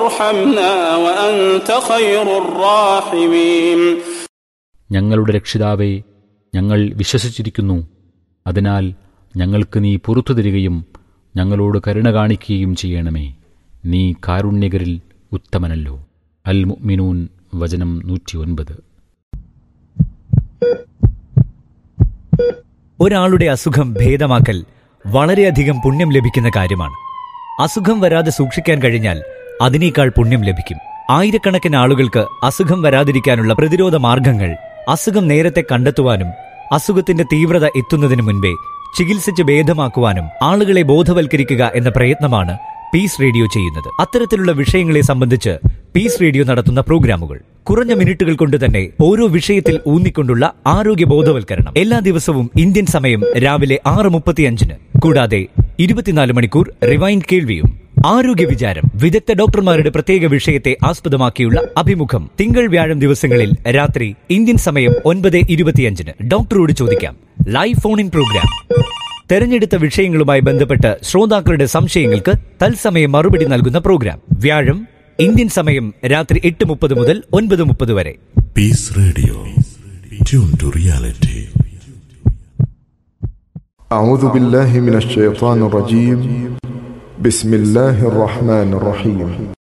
ارحمنا وأنت خير الراحمين ഞങ്ങളുടെ രക്ഷിതാവേ ഞങ്ങൾ വിശ്വസിച്ചിരിക്കുന്നു അതിനാൽ ഞങ്ങൾക്ക് നീ പുറത്തു തരികയും ഞങ്ങളോട് കരുണ കാണിക്കുകയും ചെയ്യണമേ നീ കാരുണ്യകരിൽ ഉത്തമനല്ലോ അൽ മുഅ്മിനൂൻ വചനം നൂറ്റിയൊൻപത് ഒരാളുടെ അസുഖം ഭേദമാക്കൽ വളരെയധികം പുണ്യം ലഭിക്കുന്ന കാര്യമാണ് അസുഖം വരാതെ സൂക്ഷിക്കാൻ കഴിഞ്ഞാൽ അതിനേക്കാൾ പുണ്യം ലഭിക്കും ആയിരക്കണക്കിന് ആളുകൾക്ക് അസുഖം വരാതിരിക്കാനുള്ള പ്രതിരോധ മാർഗങ്ങൾ അസുഖം നേരത്തെ കണ്ടെത്തുവാനും അസുഖത്തിന്റെ തീവ്രത എത്തുന്നതിന് മുൻപേ ചികിത്സിച്ച് ഭേദമാക്കുവാനും ആളുകളെ ബോധവൽക്കരിക്കുക എന്ന പ്രയത്നമാണ് പീസ് റേഡിയോ ചെയ്യുന്നത് അത്തരത്തിലുള്ള വിഷയങ്ങളെ സംബന്ധിച്ച് പീസ് റേഡിയോ നടത്തുന്ന പ്രോഗ്രാമുകൾ കുറഞ്ഞ മിനിറ്റുകൾ കൊണ്ട് തന്നെ ഓരോ വിഷയത്തിൽ ഊന്നിക്കൊണ്ടുള്ള ആരോഗ്യ ബോധവൽക്കരണം എല്ലാ ദിവസവും ഇന്ത്യൻ സമയം രാവിലെ ആറ് മുപ്പത്തിയഞ്ചിന് കൂടാതെ ഇരുപത്തിനാല് മണിക്കൂർ റിവൈൻഡ് കേൾവിയും ആരോഗ്യ വിചാരം വിദഗ്ധ ഡോക്ടർമാരുടെ പ്രത്യേക വിഷയത്തെ ആസ്പദമാക്കിയുള്ള അഭിമുഖം തിങ്കൾ വ്യാഴം ദിവസങ്ങളിൽ രാത്രി ഇന്ത്യൻ സമയം ഒൻപത് ഇരുപത്തിയഞ്ചിന് ഡോക്ടറോട് ചോദിക്കാം ലൈവ് ഫോൺ ഇൻ പ്രോഗ്രാം തെരഞ്ഞെടുത്ത വിഷയങ്ങളുമായി ബന്ധപ്പെട്ട് ശ്രോതാക്കളുടെ സംശയങ്ങൾക്ക് തത്സമയം മറുപടി നൽകുന്ന പ്രോഗ്രാം വ്യാഴം ഇന്ത്യൻ സമയം രാത്രി എട്ട് മുപ്പത് മുതൽ ഒൻപത് മുപ്പത് വരെ Peace Radio. Tune to reality. أعوذ بالله من الشيطان الرجيم بسم الله الرحمن الرحيم